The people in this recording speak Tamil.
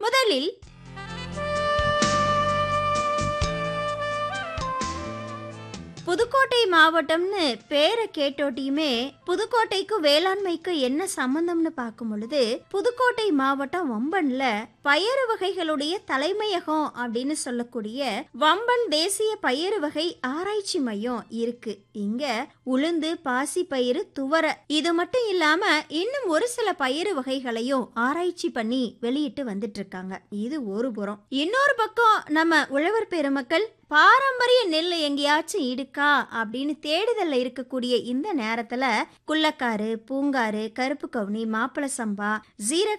முதலில் புதுக்கோட்டை மாவட்டம்னு பேரை கேட்டோட்டியுமே புதுக்கோட்டைக்கும் வேளாண்மைக்கும் என்ன சம்பந்தம்னு பார்க்கும் பொழுது புதுக்கோட்டை மாவட்டம் வம்பன்ல பயறு வகைகளுடைய தலைமையகம் அப்படின்னு சொல்லக்கூடிய வம்பன் தேசிய பயறு வகை ஆராய்ச்சி மையம் இருக்கு இங்க உளுந்து பாசி பயிறு துவர இது மட்டும் இல்லாம இன்னும் ஒரு சில பயிறு வகைகளையும் ஆராய்ச்சி பண்ணி வெளியிட்டு வந்துட்டு இருக்காங்க இது ஒரு புறம் இன்னொரு பக்கம் நம்ம உழவர் பெருமக்கள் பாரம்பரிய நெல் எங்கேயாச்சும் இருக்கா அப்படின்னு தேடுதல்ல இருக்கக்கூடிய இந்த நேரத்துல குள்ளக்காரு பூங்காரு கருப்பு கவுனி மாப்பிள சம்பா ஜீரக